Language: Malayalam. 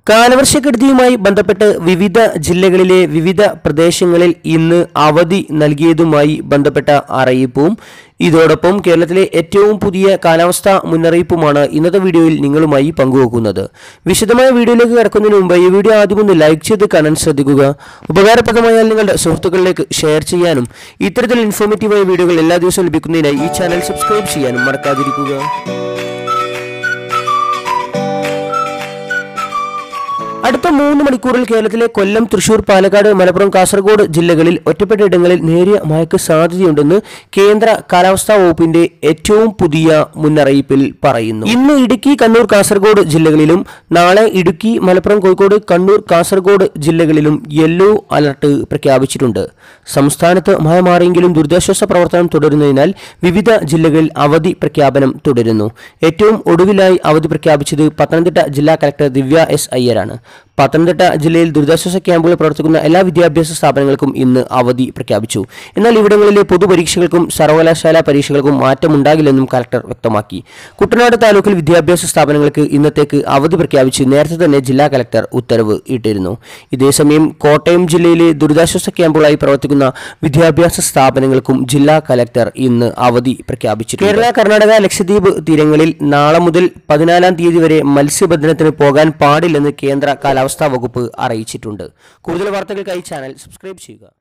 കാലവർഷക്കെടുതിയുമായി ബന്ധപ്പെട്ട് വിവിധ ജില്ലകളിലെ വിവിധ പ്രദേശങ്ങളിൽ ഇന്ന് അവധി നൽകിയതുമായി ബന്ധപ്പെട്ട അറിയിപ്പും ഇതോടൊപ്പം കേരളത്തിലെ ഏറ്റവും പുതിയ കാലാവസ്ഥാ മുന്നറിയിപ്പുമാണ് ഇന്നത്തെ വീഡിയോയിൽ നിങ്ങളുമായി പങ്കുവെക്കുന്നത് വിശദമായ വീഡിയോയിലേക്ക് കിടക്കുന്നതിന് മുമ്പ് ഈ വീഡിയോ ആദ്യം ഒന്ന് ലൈക്ക് ചെയ്ത് കാണാൻ ശ്രദ്ധിക്കുക ഉപകാരപ്രദമായാൽ നിങ്ങളുടെ സുഹൃത്തുക്കളിലേക്ക് ഷെയർ ചെയ്യാനും ഇത്തരത്തിൽ ഇൻഫോർമേറ്റീവായ വീഡിയോകൾ എല്ലാ ദിവസവും ലഭിക്കുന്നതിനായി ഈ ചാനൽ സബ്സ്ക്രൈബ് ചെയ്യാനും മറക്കാതിരിക്കുക അടുത്ത മൂന്ന് മണിക്കൂറിൽ കേരളത്തിലെ കൊല്ലം തൃശൂർ പാലക്കാട് മലപ്പുറം കാസർഗോഡ് ജില്ലകളിൽ ഒറ്റപ്പെട്ട ഇടങ്ങളിൽ നേരിയ മഴയ്ക്ക് സാധ്യതയുണ്ടെന്ന് കേന്ദ്ര കാലാവസ്ഥാ വകുപ്പിന്റെ ഏറ്റവും പുതിയ മുന്നറിയിപ്പിൽ പറയുന്നു ഇന്ന് ഇടുക്കി കണ്ണൂർ കാസർഗോഡ് ജില്ലകളിലും നാളെ ഇടുക്കി മലപ്പുറം കോഴിക്കോട് കണ്ണൂർ കാസർഗോഡ് ജില്ലകളിലും യെല്ലോ അലർട്ട് പ്രഖ്യാപിച്ചിട്ടുണ്ട് സംസ്ഥാനത്ത് മഴ മാറിയെങ്കിലും ദുരിതാശ്വാസ പ്രവർത്തനം തുടരുന്നതിനാൽ വിവിധ ജില്ലകളിൽ അവധി പ്രഖ്യാപനം തുടരുന്നു ഏറ്റവും ഒടുവിലായി അവധി പ്രഖ്യാപിച്ചത് പത്തനംതിട്ട ജില്ലാ കലക്ടർ ദിവ്യ എസ് അയ്യരാണ് പത്തനംതിട്ട ജില്ലയിൽ ദുരിതാശ്വാസ ക്യാമ്പുകൾ പ്രവർത്തിക്കുന്ന എല്ലാ വിദ്യാഭ്യാസ സ്ഥാപനങ്ങൾക്കും ഇന്ന് അവധി പ്രഖ്യാപിച്ചു എന്നാൽ ഇവിടങ്ങളിലെ പൊതുപരീക്ഷകൾക്കും സർവകലാശാല പരീക്ഷകൾക്കും മാറ്റമുണ്ടാകില്ലെന്നും കലക്ടർ വ്യക്തമാക്കി കുട്ടനാട് താലൂക്കിൽ വിദ്യാഭ്യാസ സ്ഥാപനങ്ങൾക്ക് ഇന്നത്തേക്ക് അവധി പ്രഖ്യാപിച്ച് നേരത്തെ തന്നെ ജില്ലാ കലക്ടർ ഉത്തരവ് ഇട്ടിരുന്നു ഇതേസമയം കോട്ടയം ജില്ലയിലെ ദുരിതാശ്വാസ ക്യാമ്പുകളായി പ്രവർത്തിക്കുന്ന വിദ്യാഭ്യാസ സ്ഥാപനങ്ങൾക്കും ജില്ലാ കലക്ടർ ഇന്ന് അവധി പ്രഖ്യാപിച്ചു കേരള കർണാടക ലക്ഷദ്വീപ് തീരങ്ങളിൽ നാളെ മുതൽ പതിനാലാം തീയതി വരെ മത്സ്യബന്ധനത്തിന് പോകാൻ പാടില്ലെന്ന് കേന്ദ്ര കാലാവസ്ഥാ വകുപ്പ് അറിയിച്ചിട്ടുണ്ട് കൂടുതൽ വാർത്തകൾക്കായി ചാനൽ സബ്സ്ക്രൈബ് ചെയ്യുക